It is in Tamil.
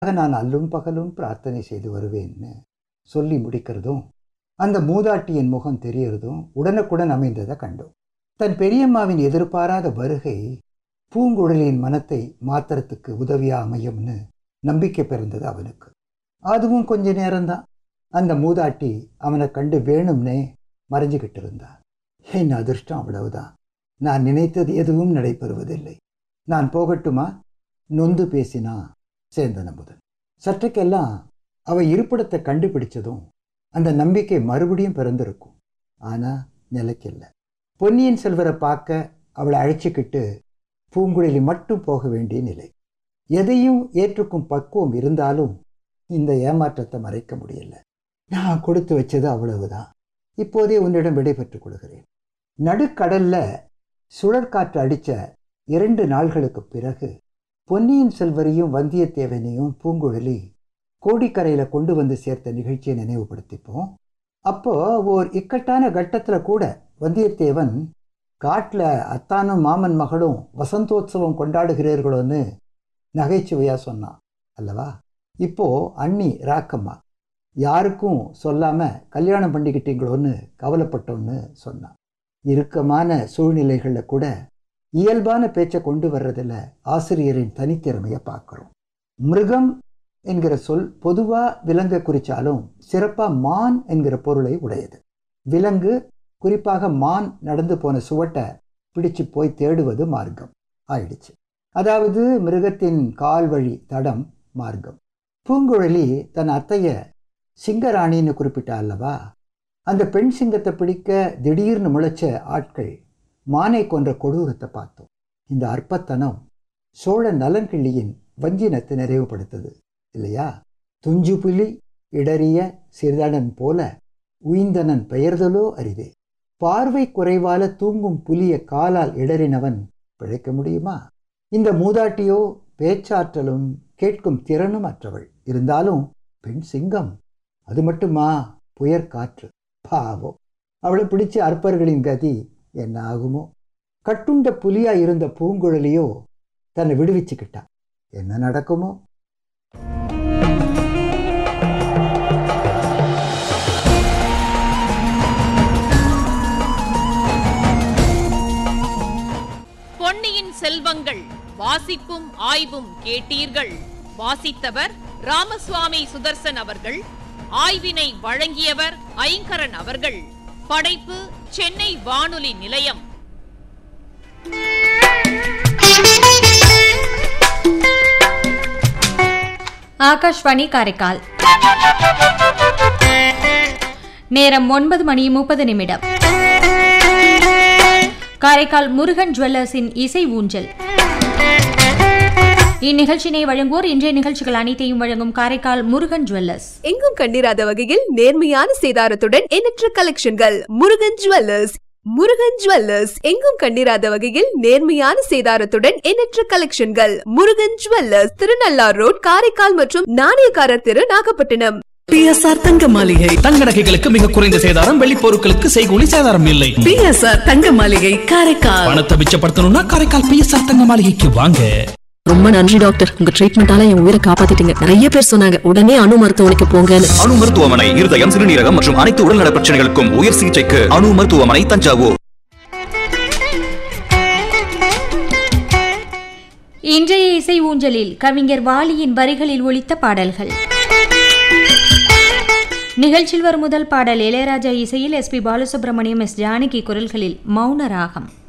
நான் அல்லும் பகலும் பிரார்த்தனை செய்து வருவேன்னு சொல்லி முடிக்கிறதும் அந்த மூதாட்டியின் முகம் தெரியறதும் உடனுக்குடன் அமைந்ததை கண்டோம் தன் பெரியம்மாவின் எதிர்பாராத வருகை பூங்குழலியின் மனத்தை மாத்திரத்துக்கு உதவியா அமையும்னு நம்பிக்கை பிறந்தது அவனுக்கு அதுவும் கொஞ்ச நேரம்தான் அந்த மூதாட்டி அவனை கண்டு வேணும்னே மறைஞ்சுக்கிட்டு இருந்தா என் அதிர்ஷ்டம் அவ்வளவுதான் நான் நினைத்தது எதுவும் நடைபெறுவதில்லை நான் போகட்டுமா நொந்து பேசினா சேந்தன் அமுதன் சற்றுக்கெல்லாம் அவ இருப்பிடத்தை கண்டுபிடிச்சதும் அந்த நம்பிக்கை மறுபடியும் பிறந்திருக்கும் ஆனா நிலைக்கில்ல பொன்னியின் செல்வரை பார்க்க அவளை அழைச்சிக்கிட்டு பூங்குழலி மட்டும் போக வேண்டிய நிலை எதையும் ஏற்றுக்கும் பக்குவம் இருந்தாலும் இந்த ஏமாற்றத்தை மறைக்க முடியல நான் கொடுத்து வச்சது அவ்வளவுதான் இப்போதே உன்னிடம் விடைபெற்றுக் கொள்கிறேன் நடுக்கடல்ல சுழற்காற்று அடித்த இரண்டு நாள்களுக்கு பிறகு பொன்னியின் செல்வரையும் வந்தியத்தேவனையும் பூங்குழலி கோடிக்கரையில கொண்டு வந்து சேர்த்த நிகழ்ச்சியை நினைவுபடுத்திப்போம் அப்போ ஓர் இக்கட்டான கட்டத்தில் கூட வந்தியத்தேவன் காட்டில் அத்தானும் மாமன் மகளும் வசந்தோத்சவம் கொண்டாடுகிறீர்களோன்னு நகைச்சுவையாக சொன்னான் அல்லவா இப்போ அண்ணி ராக்கம்மா யாருக்கும் சொல்லாம கல்யாணம் பண்ணிக்கிட்டீங்களோன்னு கவலைப்பட்டோன்னு சொன்னான் இறுக்கமான சூழ்நிலைகளில் கூட இயல்பான பேச்சை கொண்டு வர்றதில் ஆசிரியரின் தனித்திறமையை பார்க்குறோம் மிருகம் என்கிற சொல் பொதுவாக விலங்கை குறித்தாலும் சிறப்பாக மான் என்கிற பொருளை உடையது விலங்கு குறிப்பாக மான் நடந்து போன சுவட்டை பிடிச்சு போய் தேடுவது மார்க்கம் ஆயிடுச்சு அதாவது மிருகத்தின் கால் வழி தடம் மார்க்கம் பூங்குழலி தன் அத்தைய சிங்கராணின்னு குறிப்பிட்டா அல்லவா அந்த பெண் சிங்கத்தை பிடிக்க திடீர்னு முளைச்ச ஆட்கள் மானை கொன்ற கொடூரத்தை பார்த்தோம் இந்த அற்பத்தனம் சோழ நலன்கிள்ளியின் வஞ்சினத்தை நிறைவுபடுத்துது இல்லையா துஞ்சு புலி இடறிய சிறுதனன் போல உயிந்தனன் பெயர்தலோ அரிதே பார்வை குறைவால தூங்கும் புலிய காலால் இடறினவன் பிழைக்க முடியுமா இந்த மூதாட்டியோ பேச்சாற்றலும் கேட்கும் திறனும் அற்றவள் இருந்தாலும் பெண் சிங்கம் அது மட்டுமா புயற்காற்று பாவம் அவளை பிடிச்ச அற்பர்களின் கதி என்ன ஆகுமோ கட்டுண்ட புலியா இருந்த பூங்குழலியோ தன்னை விடுவிச்சுக்கிட்டா என்ன நடக்குமோ பொன்னியின் செல்வங்கள் வாசிப்பும் ஆய்வும் கேட்டீர்கள் வாசித்தவர் ராமசுவாமி சுதர்சன் அவர்கள் ஆய்வினை வழங்கியவர் ஐங்கரன் அவர்கள் படைப்பு சென்னை வானொலி நிலையம் ஆகாஷ்வாணி காரைக்கால் நேரம் ஒன்பது மணி முப்பது நிமிடம் காரைக்கால் முருகன் ஜுவல்லர்ஸின் இசை ஊஞ்சல் இந்நிகழ்ச்சியினை வழங்குவோர் இன்றைய நிகழ்ச்சிகள் அனைத்தையும் வழங்கும் காரைக்கால் முருகன் ஜுவல்லர்ஸ் எங்கும் கண்டிராத வகையில் நேர்மையான சேதாரத்துடன் எண்ணற்ற கலெக்ஷன்கள் முருகன் ஜுவல்லர்ஸ் முருகன் ஜுவல்லர்ஸ் எங்கும் கண்டிராத வகையில் நேர்மையான சேதாரத்துடன் எண்ணற்ற கலெக்ஷன்கள் முருகன் ஜுவல்லர்ஸ் திருநள்ளார் ரோட் காரைக்கால் மற்றும் நாணயக்காரர் திரு நாகப்பட்டினம் பிஎஸ்ஆர் தங்க மாளிகை தங்க நகைகளுக்கு மிக குறைந்த சேதாரம் வெள்ளி பொருட்களுக்கு செய்கூலி சேதாரம் இல்லை பிஎஸ்ஆர் தங்க மாளிகை காரைக்கால் பணத்தை மிச்சப்படுத்தணும்னா காரைக்கால் பிஎஸ்ஆர் தங்க மாளிகைக்கு வாங்க ரொம்ப நன்றி டாக்டர் உங்க ட்ரீட்மெண்டால என் உயிரை காப்பாத்திட்டீங்க நிறைய பேர் சொன்னாங்க உடனே அணு மருத்துவமனைக்கு போங்கன்னு அணு மருத்துவமனை இருதயம் சிறுநீரகம் மற்றும் அனைத்து உடல்நல பிரச்சனைகளுக்கும் உயர் சிகிச்சைக்கு அணு மருத்துவமனை தஞ்சாவூர் இன்றைய இசை ஊஞ்சலில் கவிஞர் வாலியின் வரிகளில் ஒலித்த பாடல்கள் நிகழ்ச்சியில் வரும் முதல் பாடல் இளையராஜா இசையில் S P Balasubrahmanyam S Janaki குரல்களில் மௌன ராகம்